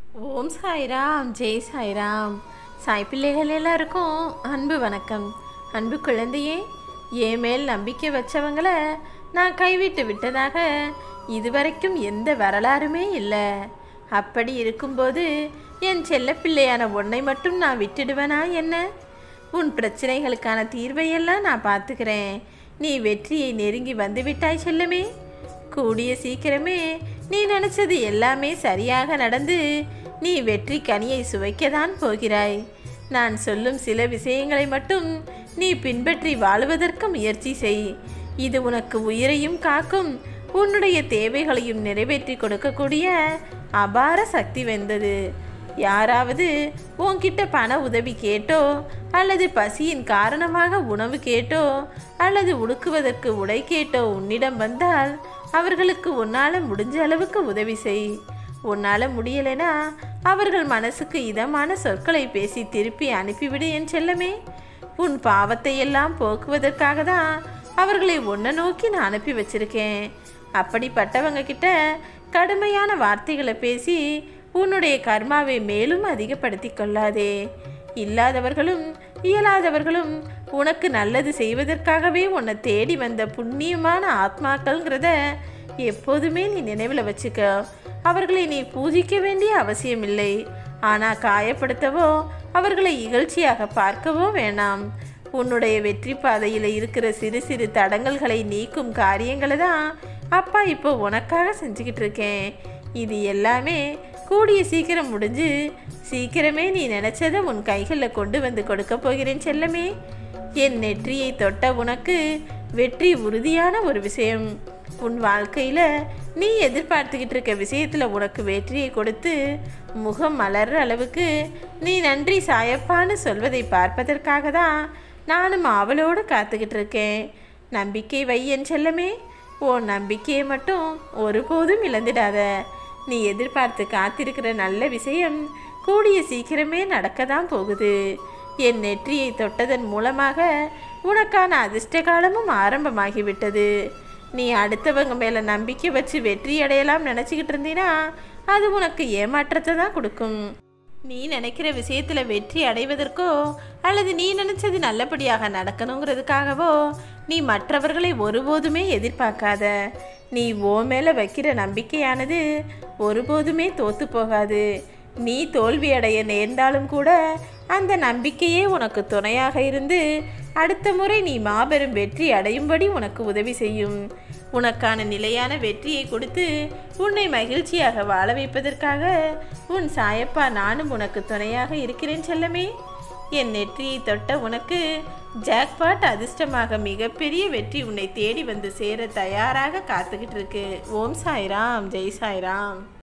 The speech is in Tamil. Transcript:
ஓம் சாய்ராம் ஜெய் சாய்ராம் சாய் பிள்ளைகள் எல்லாருக்கும் அன்பு வணக்கம் அன்பு குழந்தையே என் மேல் நம்பிக்கை வச்சவங்கள நான் கைவிட்டு விட்டதாக இதுவரைக்கும் எந்த வரலாறுமே இல்லை அப்படி இருக்கும்போது என் செல்லப்பிள்ளையான உன்னை மட்டும் நான் விட்டுடுவேனா என்ன உன் பிரச்சனைகளுக்கான தீர்வையெல்லாம் நான் பார்த்துக்கிறேன் நீ வெற்றியை நெருங்கி வந்துவிட்டாய் செல்லமே கூடிய சீக்கிரமே நீ நினைச்சது எல்லாமே சரியாக நடந்து நீ வெற்றி கனியை சுவைக்கத்தான் போகிறாய் நான் சொல்லும் சில விஷயங்களை மட்டும் நீ பின்பற்றி வாழுவதற்கு முயற்சி செய் இது உனக்கு உயிரையும் காக்கும் உன்னுடைய தேவைகளையும் நிறைவேற்றி கொடுக்கக்கூடிய அபார சக்தி வெந்தது யாராவது உன்கிட்ட பண உதவி கேட்டோ அல்லது பசியின் காரணமாக உணவு கேட்டோ அல்லது உடுக்குவதற்கு உடை கேட்டோ உன்னிடம் வந்தால் அவர்களுக்கு உன்னால் முடிஞ்ச அளவுக்கு உதவி செய் உன்னால் முடியலைனா அவர்கள் மனசுக்கு இதமான சொற்களை பேசி திருப்பி அனுப்பிவிடு என் செல்லமே உன் பாவத்தை எல்லாம் போக்குவதற்காக தான் அவர்களை உன்னை நோக்கி நான் அனுப்பி வச்சிருக்கேன் அப்படிப்பட்டவங்க கிட்ட கடுமையான வார்த்தைகளை பேசி உன்னுடைய கர்மாவை மேலும் அதிகப்படுத்தி கொள்ளாதே இல்லாதவர்களும் இயலாதவர்களும் உனக்கு நல்லது செய்வதற்காகவே உன்னை தேடி வந்த புண்ணியமான ஆத்மாக்கள்ங்கிறத எப்போதுமே நீ நினைவில் வச்சுக்க அவர்களை நீ பூஜிக்க வேண்டிய அவசியமில்லை ஆனால் காயப்படுத்தவோ அவர்களை இகழ்ச்சியாக பார்க்கவோ வேணாம் உன்னுடைய வெற்றி பாதையில் இருக்கிற சிறு சிறு தடங்கல்களை நீக்கும் காரியங்களை தான் அப்பா இப்போ உனக்காக செஞ்சுக்கிட்டு இருக்கேன் இது எல்லாமே கூடிய சீக்கிரம் முடிஞ்சு சீக்கிரமே நீ நினைச்சதை உன் கைகளில் கொண்டு வந்து கொடுக்க போகிறேன் செல்லமே என் நெற்றியை தொட்ட உனக்கு வெற்றி உறுதியான ஒரு விஷயம் உன் வாழ்க்கையில் நீ எதிர்பார்த்துக்கிட்டு இருக்க விஷயத்தில் உனக்கு வெற்றியை கொடுத்து முகம் மலர்ற அளவுக்கு நீ நன்றி சாயப்பான்னு சொல்வதை பார்ப்பதற்காக தான் நானும் அவளோடு காத்துக்கிட்டு இருக்கேன் நம்பிக்கை வை என் செல்லமே உன் நம்பிக்கையை மட்டும் ஒருபோதும் இழந்துடாத நீ எதிர்பார்த்து காத்திருக்கிற நல்ல விஷயம் கூடிய சீக்கிரமே நடக்க தான் போகுது என் நெற்றியை தொட்டதன் மூலமாக உனக்கான அதிர்ஷ்ட காலமும் ஆரம்பமாகிவிட்டது நீ அடுத்தவங்க மேலே நம்பிக்கை வச்சு வெற்றி அடையலாம் நினச்சிக்கிட்டு இருந்தீன்னா அது உனக்கு ஏமாற்றத்தை தான் கொடுக்கும் நீ நினைக்கிற விஷயத்தில் வெற்றி அடைவதற்கோ அல்லது நீ நினைச்சது நல்லபடியாக நடக்கணுங்கிறதுக்காகவோ நீ மற்றவர்களை ஒருபோதுமே எதிர்பார்க்காத நீ ஓ மேலே வைக்கிற நம்பிக்கையானது ஒருபோதுமே தோத்து போகாது நீ தோல்வி அடைய நேர்ந்தாலும் கூட அந்த நம்பிக்கையே உனக்கு துணையாக இருந்து அடுத்த முறை நீ மாபெரும் வெற்றி அடையும்படி உனக்கு உதவி செய்யும் உனக்கான நிலையான வெற்றியை கொடுத்து உன்னை மகிழ்ச்சியாக வாழ வைப்பதற்காக உன் சாயப்பா நானும் உனக்கு துணையாக இருக்கிறேன் செல்லமே என் நெற்றியை தொட்ட உனக்கு ஜாக்பாட் அதிர்ஷ்டமாக மிகப்பெரிய வெற்றி உன்னை தேடி வந்து சேர தயாராக காத்துக்கிட்டு இருக்கு ஓம் சாய்ராம் ஜெய் சாய்ராம்